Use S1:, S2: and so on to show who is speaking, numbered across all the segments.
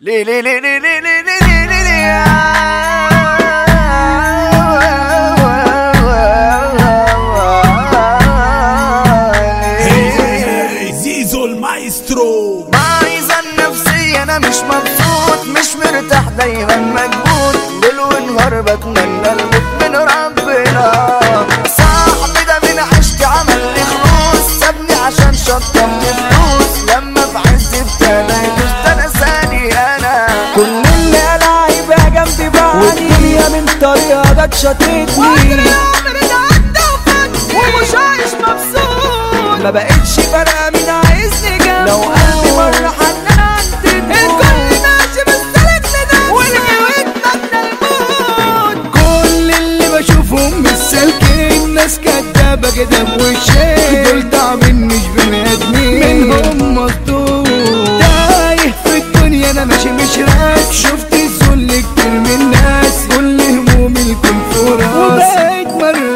S1: ليه ليه ليه ليه ليه ليه ليه ليه ليه ليه
S2: زيزو المايسترو
S1: بايظة النفسية أنا مش مبسوط مش مرتاح دايما مكبوت ليل ونهار بتمنى الموت من ربنا صاحبي ده من عشق عمل لي خلوص سابني عشان شطبني فلوس لما في عز ابتدى يدوس ده انا ثاني انا
S3: كل اللي قلع يبقى جنبي بعدي والدنيا من طريقة جت شتتني
S4: ومش عايش مبسوط
S3: ما بقتش فارقة مين عايزني جنبه
S4: لو قلبي مرة حنان عدت الكل ماشي بالسلك ده والجواد مبنى الموت
S3: كل اللي بشوفهم مش سالكين ناس كدابة كده بوشين دول تعبين مش بني ادمين منهم مصدوم تايه في الدنيا انا ماشي مش راس شفت الذل كتير من ناس كل همومي الكل في راسي وبقيت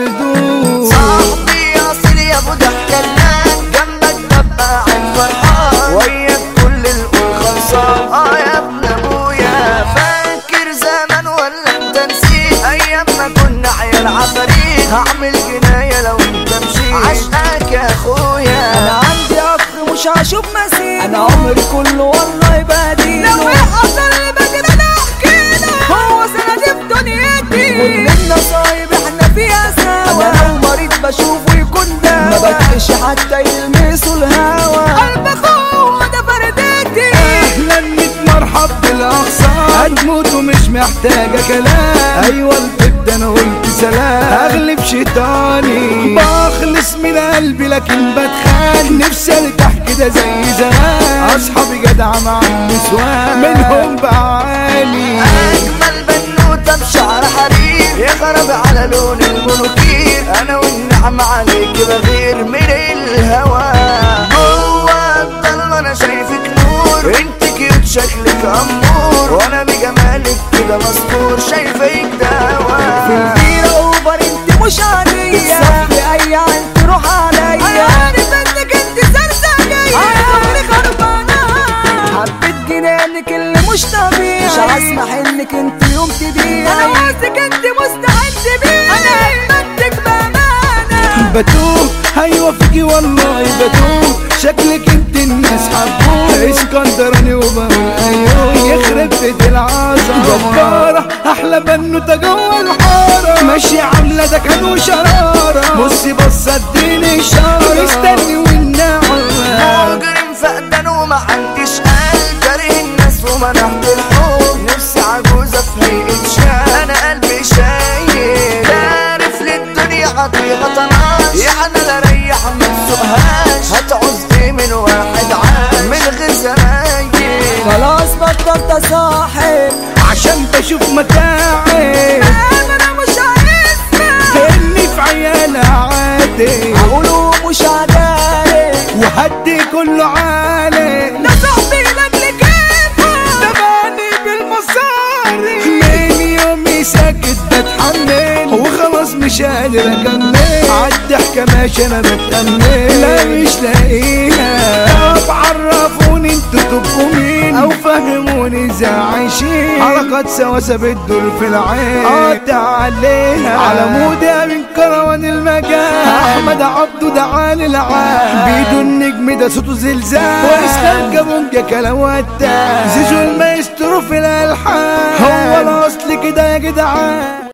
S3: مردود
S1: صاحبي اصيل يا ابو دحكلان جنبك ببقى قاعد فرحان وياك كل القول خلصان اه يا ابن ابويا فاكر زمان ولا انت نسيت ايام ما كنا عيال عفاريت هعمل جنايه لو انت مشيت عشقك يا اخويا
S3: انا عندي اخ مش هشوف مثيل انا عمري كله والله بديله
S4: لو يحصل لي بكده انا احكيله هو سندي في دنيتي
S3: كل النصايب احنا فيها سوا انا لو مريض بشوفه يكون دوا ما بكش حتى يلمسوا الهوا
S4: قلب اخوه ده فردتي
S3: اهلا ميت مرحب بالاخصام هتموت ومش محتاجه كلام ايوه البيت ده انا قلت سلام اغلب شيطاني بخلص من قلبي لكن بتخان نفسي ارتاح كده زي زمان اصحابي جدع مع النسوان منهم بعاني
S1: اجمل بنوته بشعر حرير يخرب على لون المنوكير انا والنعم عليك بغير من الهوى جوه الضلمه انا شايفك نور انت كيوت شكلك امور وانا بجمالك كده مسطور شايفك دوا
S3: في الديرة اوفر انت مش عادية بتصفي اي عين تروح
S4: انا
S3: عليا
S4: عارف انك انت سرسجية عمري خربانة
S3: حبيت جنانك اللي مش طبيعي مش هسمح انك انت يوم
S4: انا
S3: تضيعي
S4: واثق انت مستعد بيه انا همتك بامانة
S3: بتوه ايوه فيكي والله بتوه شكلك انت الناس حبوه اسكندراني وبقول ايوه يخرب بيت العظمه جبارة احلى بنوته جوه الحاره ماشي عامله ده كان وشراره بصي بص اديني اشاره مستني والنعمه
S1: مجرم فقدان وما عنديش قلب كاره الناس ومنحت الحب نفسي عجوزة في هيئة شاب انا قلبي شايل عارف للدنيا عطيها طناش يعني لا ريح ما تسوقهاش هتعوز ايه من واحد عاش من غير زمايل
S3: خلاص بطلت اصاحب عشان بشوف متاعب
S4: انا مش هيسمع
S3: اني في عيالة عادي هقوله مش عدالي وهدي كله عالي
S4: ده صاحبي لاجل كيفه
S3: ده باني بالمصاري من يومي ساكت بتحمل وخلاص مش قادر اكمل عالضحكة ماشي انا بتأمل لا مش لاقيها طب عرفوني انتوا تبقوا مين او فهموني ازاي عايشين حركات سواسة بتدور في العين قاطع عليها على مودة من كروان المجال احمد عبده ده عالي العال بيدو النجم ده صوته زلزال واسلام كابونجا كلام وتاه زيزو المايسترو في الالحان هو الاصل كده يا جدعان